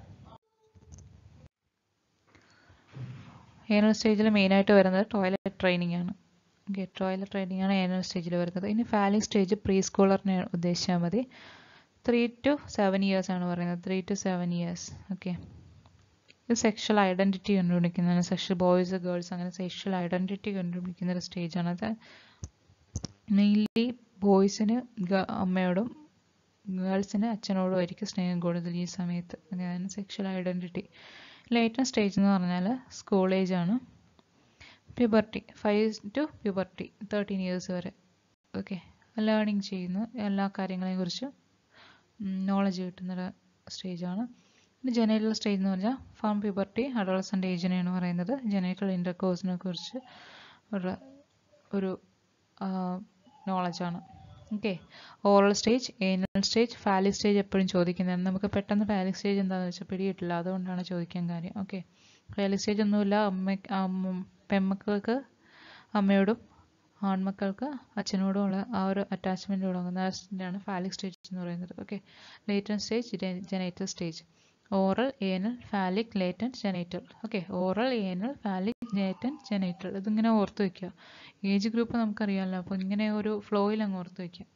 ഏനൽ സ്റ്റേജിൽ മെയിനായിട്ട് വരുന്നത് ടോയ്ലറ്റ് ട്രെയിനിങ് ആണ് ഓക്കെ ടോയ്ലറ്റ് ട്രെയിനിങ് ആണ് ഏനൽ സ്റ്റേജിൽ വരുന്നത് ഇനി ഫാലിക് സ്റ്റേജ് പ്രീ സ്കൂളറിനെ ഉദ്ദേശിച്ചാൽ മതി ത്രീ ടു സെവൻ ഇയേഴ്സ് ആണ് പറയുന്നത് three to seven years okay ഇത് സെക്ഷൽ ഐഡൻറ്റിറ്റി കണ്ടുപിടിക്കുന്നതാണ് സെക്ഷൽ ബോയ്സ് ഗേൾസ് അങ്ങനെ സെക്ഷൽ ഐഡൻറ്റിറ്റി കണ്ടുപിടിക്കുന്ന ഒരു സ്റ്റേജാണ് അത് മെയിൻലി ബോയ്സിന് അമ്മയോടും ഗേൾസിന് അച്ഛനോടും ആയിരിക്കും സ്നേഹം കൂടുതൽ ഈ സമയത്ത് അതാണ് സെക്ഷൽ ഐഡൻറ്റിറ്റി ലേറ്റൻ സ്റ്റേജ് എന്ന് പറഞ്ഞാൽ സ്കൂൾ ഏജ് ആണ് puberty five to puberty thirteen years വരെ ഓക്കെ ലേണിംഗ് ചെയ്യുന്നു എല്ലാ കാര്യങ്ങളെയും കുറിച്ച് നോളജ് കിട്ടുന്ന സ്റ്റേജാണ് പിന്നെ ജനൈറ്റൽ സ്റ്റേജ് എന്ന് പറഞ്ഞാൽ ഫാം പ്യൂബർട്ടി അഡോളസൻ്റ് ഏജിനെയാണ് പറയുന്നത് ജനൈറ്റൽ ഇൻ്റർകോഴ്സിനെ കുറിച്ച് ഉള്ള ഒരു നോളജാണ് okay oral stage anal stage phallic stage എപ്പോഴും ചോദിക്കുന്നത് നമുക്ക് പെട്ടെന്ന് ഫാലിക് സ്റ്റേജ് എന്താണെന്ന് വെച്ചാൽ പിടിയിട്ടില്ല അതുകൊണ്ടാണ് ചോദിക്കാൻ കാര്യം ഓക്കെ ഫാലിക് സ്റ്റേജ് ഒന്നുമില്ല അമ്മ പെൺമക്കൾക്ക് അമ്മയോടും ആൺമക്കൾക്ക് അച്ഛനോടും ഉള്ള ആ ഒരു അറ്റാച്ച്മെൻറ്റ് തുടങ്ങുന്നതാണ് ഫാലിക് സ്റ്റേജ് എന്ന് പറയുന്നത് okay latent stage genital stage oral anal phallic latent genital okay oral anal phallic latent genital ഇതിങ്ങനെ ഓർത്ത് വയ്ക്കുക ഏജ് ഗ്രൂപ്പ് നമുക്കറിയാമല്ലോ അപ്പോൾ ഇങ്ങനെ ഒരു ഫ്ലോയിൽ അങ്ങ് ഓർത്ത് വയ്ക്കുക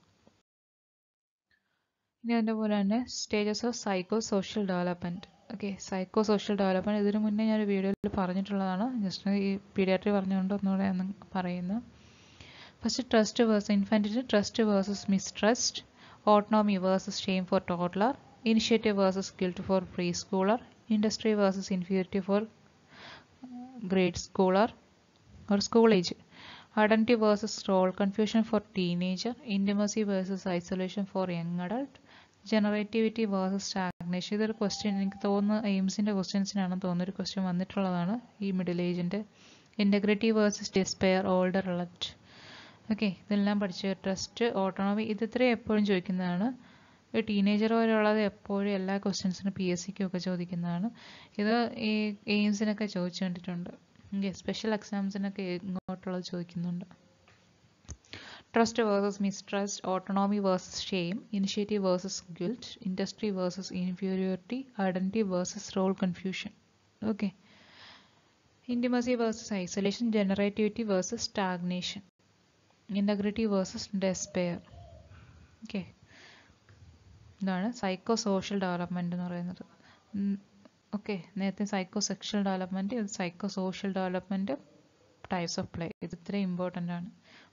ഇനി അതിൻ്റെ പോലെ തന്നെ stages of psychosocial development okay psychosocial development ഇതിനു മുന്നേ ഞാൻ വീഡിയോയിൽ പറഞ്ഞിട്ടുള്ളതാണ് ജസ്റ്റ് ഈ പീഡിയാട്രി പറഞ്ഞുകൊണ്ട് ഒന്നുകൂടെ ഒന്ന് പറയുന്നു ഫസ്റ്റ് ട്രസ്റ്റ് വേഴ്സ് ഇൻഫൻറ്റിന് trust versus mistrust autonomy versus shame for toddler initiative versus guilt for preschooler, industry versus inferiority for grade schooler or school age, identity versus role confusion for teenager, intimacy versus isolation for young adult, generativity versus stagnation ഇതൊരു ക്വസ്റ്റ്യൻ എനിക്ക് തോന്നുന്നു എയിംസിൻ്റെ ക്വസ്റ്റ്യൻസിനാണെന്ന് തോന്നുന്നു ഒരു ക്വസ്റ്റ്യൻ വന്നിട്ടുള്ളതാണ് ഈ മിഡിൽ ഏജിൻ്റെ ഇൻറ്റഗ്രിറ്റി വേഴ്സസ് ഡിസ്പെയർ ഓൾഡർ റിലക്റ്റ് ഓക്കെ ഇതെല്ലാം പഠിച്ച് ട്രസ്റ്റ് ഓട്ടോണോമി ഇത് ഇത്രയും എപ്പോഴും ചോദിക്കുന്നതാണ് ഒരു ടീനേജർ വരെയുള്ളത് എപ്പോഴും എല്ലാ ക്വസ്റ്റ്യൻസിനും പി എസ് സിക്കും ഒക്കെ ചോദിക്കുന്നതാണ് ഇത് ഈ എയിംസിനൊക്കെ ചോദിച്ചു കണ്ടിട്ടുണ്ട് സ്പെഷ്യൽ എക്സാംസിനൊക്കെ ഇങ്ങോട്ടുള്ളത് ചോദിക്കുന്നുണ്ട് trust versus mistrust autonomy versus shame initiative versus guilt industry versus inferiority identity versus role confusion okay intimacy versus isolation generativity versus stagnation integrity versus despair okay ഇതാണ് സൈക്കോ സോഷ്യൽ ഡെവലപ്മെൻറ്റ് എന്ന് പറയുന്നത് ഓക്കെ നേരത്തെ സൈക്കോ സെക്ഷൽ ഡെവലപ്മെൻറ്റ് ഇത് psychosocial development types of play ഇത് ഇത്രയും ഇമ്പോർട്ടൻ്റ് ആണ്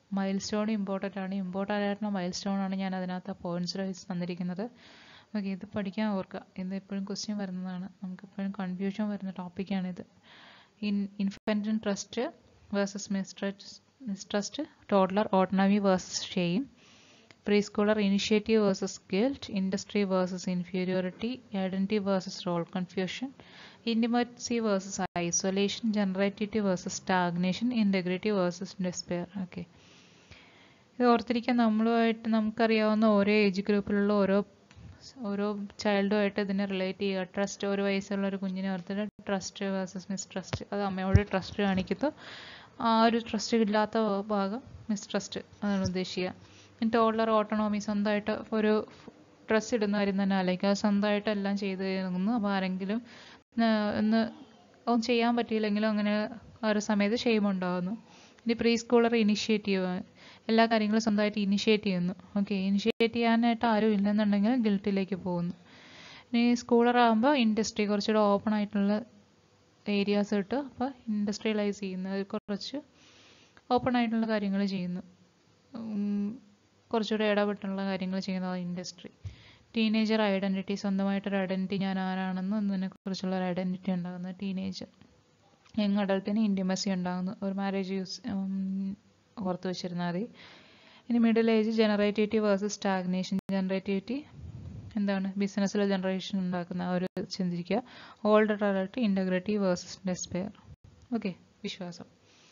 മൈൽ സ്റ്റോൺ ഇമ്പോർട്ടൻ്റ് ആണ് ഇമ്പോർട്ടൻ്റ് ആയിട്ടുള്ള മൈൽ സ്റ്റോൺ ആണ് ഞാൻ അതിനകത്ത് പോയിന്റ്സ് വൈസ് തന്നിരിക്കുന്നത് ഓക്കെ ഇത് പഠിക്കാൻ ഓർക്കുക ഇത് എപ്പോഴും ക്വസ്റ്റ്യൻ വരുന്നതാണ് നമുക്ക് എപ്പോഴും കൺഫ്യൂഷൻ വരുന്ന ടോപ്പിക്കാണിത് in infant trust versus mistrust mistrust toddler autonomy versus shame preschooler initiative versus guilt industry versus inferiority identity versus role confusion intimacy versus isolation generativity versus stagnation integrity versus despair okay ഇത് ഓർത്തിരിക്കാൻ നമ്മളുമായിട്ട് നമുക്കറിയാവുന്ന ഓരോ ഏജ് ഗ്രൂപ്പിലുള്ള ഓരോ ഓരോ ചൈൽഡുമായിട്ട് ഇതിനെ റിലേറ്റ് ചെയ്യുക ട്രസ്റ്റ് ഒരു വയസ്സുള്ള ഒരു കുഞ്ഞിനെ ഓർത്തിട്ട് ട്രസ്റ്റ് വേഴ്സസ് മിസ്ട്രസ്റ്റ് അത് അമ്മയോട് ട്രസ്റ്റ് കാണിക്കുന്നു ആ ഒരു ട്രസ്റ്റ് ഇല്ലാത്ത ഭാഗം മിസ്ട്രസ്റ്റ് അതാണ് ഉദ്ദേശിക്കുക ടോളർ ഓട്ടോണോമി സ്വന്തമായിട്ട് ഒരു ഡ്രസ്സ് ഇടുന്ന കാര്യം തന്നെ ആലോചിക്കുക അത് സ്വന്തമായിട്ട് എല്ലാം ചെയ്ത് തരുന്നു അപ്പോൾ ആരെങ്കിലും ഒന്ന് ഒന്നും ചെയ്യാൻ പറ്റിയില്ലെങ്കിലും അങ്ങനെ ആ ഒരു സമയത്ത് ഷെയിം ഉണ്ടാകുന്നു ഇനി പ്രീ സ്കൂളർ ഇനിഷ്യേറ്റീവ് എല്ലാ കാര്യങ്ങളും സ്വന്തമായിട്ട് ഇനിഷ്യേറ്റ് ചെയ്യുന്നു ഓക്കെ ഇനിഷ്യേറ്റ് ചെയ്യാനായിട്ട് ആരും ഇല്ലെന്നുണ്ടെങ്കിൽ ഗിൽട്ടിലേക്ക് പോകുന്നു ഇനി സ്കൂളർ ആകുമ്പോൾ ഇൻഡസ്ട്രി കുറച്ചുകൂടെ ഓപ്പൺ ആയിട്ടുള്ള ഏരിയാസ് കിട്ടും അപ്പോൾ ഇൻഡസ്ട്രിയലൈസ് ചെയ്യുന്നു കുറച്ച് ഓപ്പൺ ആയിട്ടുള്ള കാര്യങ്ങൾ ചെയ്യുന്നു കുറച്ചുകൂടെ ഇടപെട്ടുള്ള കാര്യങ്ങൾ ചെയ്യുന്നത് ഇൻഡസ്ട്രി ടീനേജർ ഐഡൻറ്റിറ്റി സ്വന്തമായിട്ടൊരു ഐഡൻറ്റിറ്റി ഞാൻ ആരാണെന്ന് എന്നതിനെ കുറിച്ചുള്ള ഒരു ഐഡൻറ്റിറ്റി ഉണ്ടാകുന്നത് ടീനേജർ യങ് അഡൾട്ടിന് ഇൻറ്റിമസി ഉണ്ടാകുന്നു ഒരു മാരേജ് യൂസ് ഓർത്ത് വെച്ചിരുന്നാൽ മതി ഇനി middle age generativity versus stagnation generativity എന്താണ് ബിസിനസ്സിൽ ജനറേഷൻ ഉണ്ടാക്കുന്ന ഒരു ചിന്തിക്കുക older adult integrity versus despair okay വിശ്വാസം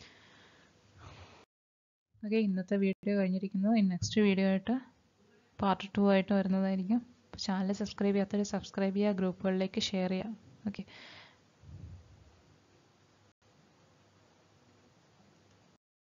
ഓക്കെ ഇന്നത്തെ വീഡിയോ കഴിഞ്ഞിരിക്കുന്നു നെക്സ്റ്റ് വീഡിയോ ആയിട്ട് പാർട്ട് ടു ആയിട്ട് വരുന്നതായിരിക്കും ചാനൽ സബ്സ്ക്രൈബ് ചെയ്യാത്തവർ സബ്സ്ക്രൈബ് ചെയ്യുക ഗ്രൂപ്പുകളിലേക്ക് ഷെയർ ചെയ്യുക ഓക്കെ